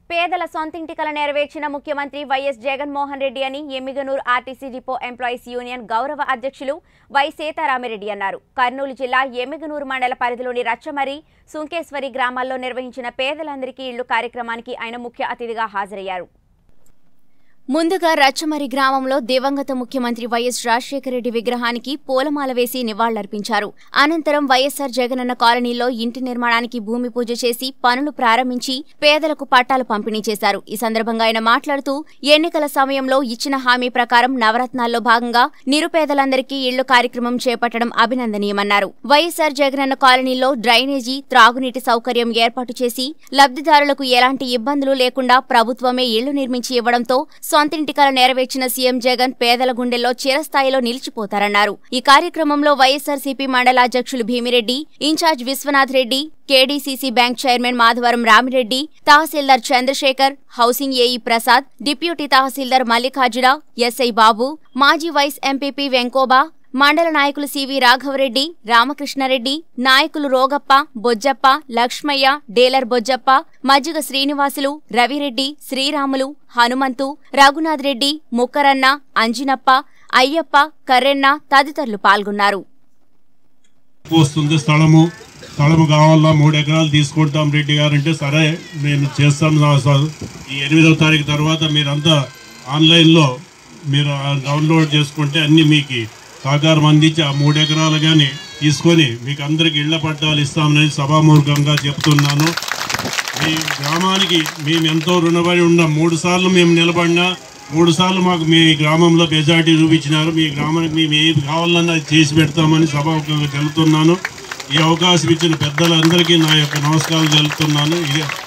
పేదల సొంతింటి కల నెరవేర్చిన ముఖ్యమంత్రి వైఎస్ జగన్మోహన్ రెడ్డి అని Yemmiganur RTC depot employees union గౌరవ అధ్యక్షులు వై సీతారామిరెడ్డి అన్నారు కర్నూలు జిల్లా ఎమ్మిగనూరు మండల పరిధిలోని రచ్చమరి సుంకేశ్వరి గ్రామాల్లో నిర్వహించిన పేదలందరికీ ఇళ్లు కార్యక్రమానికి ఆయన ముఖ్య అతిథిగా హాజరయ్యారు ముందుగా రచ్చమరి గ్రామంలో దివంగత ముఖ్యమంత్రి వైఎస్ రాజశేఖర రెడ్డి విగ్రహానికి పూలమాల వేసి నివాళులర్పించారు అనంతరం వైఎస్సార్ జగనన్న కాలనీలో ఇంటి నిర్మాణానికి భూమి పూజ చేసి పనులు ప్రారంభించి పేదలకు పట్టాలు పంపిణీ చేశారు ఈ సందర్భంగా ఆయన మాట్లాడుతూ ఎన్నికల సమయంలో ఇచ్చిన హామీ ప్రకారం నవరత్నాల్లో భాగంగా నిరుపేదలందరికీ ఇళ్లు కార్యక్రమం చేపట్టడం అభినందనీయమన్నారు వైఎస్సార్ జగనన్న కాలనీలో డ్రైనేజీ త్రాగునీటి సౌకర్యం ఏర్పాటు చేసి లబ్ధిదారులకు ఎలాంటి ఇబ్బందులు లేకుండా ప్రభుత్వమే ఇళ్లు నిర్మించి ఇవ్వడంతో సొంతింటి కల నెరవేర్చిన సీఎం జగన్ పేదల గుండెల్లో చిరస్థాయిలో నిలిచిపోతారన్నారు ఈ కార్యక్రమంలో వైఎస్సార్సీపీ మండలాధ్యక్షులు Bhimireddy in charge Viswanath Reddy KDCC bank chairman Madhavaram Ramireddy tahsildar Chandrasekhar housing AE Prasad deputy tahsildar Mallikarjuna SI Babu మాజీ వైస్ ఎంపీపీ వెంకోబా మండల నాయకులు సివి రాఘవరెడ్డి రామకృష్ణారెడ్డి నాయకులు రోగప్ప బొజ్జప్ప లక్ష్మయ్య డేలర్ బొజ్జప్ప మజ్జిగ శ్రీనివాసులు రవిరెడ్డి శ్రీరాములు హనుమంతు రఘునాథ్ రెడ్డి ముక్కరన్న అంజినప్ప అయ్యప్ప కర్రెన్న తదితరులు పాల్గొన్నారు వస్తుంది స్థలము స్థలము కావాలా మూడు ఎకరాలు తీసుకుంటాం రెడ్డి గారు అంటే సరే నేను చేస్తాను నా సార్ ఈ ఎనిమిదవ తారీఖు తర్వాత మీరంతా ఆన్లైన్లో మీరు ఆ డౌన్లోడ్ చేసుకుంటే అన్ని మీకు సహకారం అందించి ఆ మూడు ఎకరాలు కానీ తీసుకొని మీకు అందరికి ఇళ్ల పట్టాలు ఇస్తామని సభామూర్ఖంగా చెప్తున్నాను మీ గ్రామానికి మేము ఎంతో రుణపడి ఉన్నాం మూడు సార్లు మేము నిలబడినా మూడు సార్లు మాకు మీ గ్రామంలో మెజార్టీ చూపించినారు మీ గ్రామానికి మేము ఏది కావాలన్నా అది చేసి పెడతామని సభాముఖంగా తెలుపుతున్నాను ఈ అవకాశం ఇచ్చిన పెద్దలందరికీ నా యొక్క నమస్కారాలు తెలుపుతున్నాను ఇదే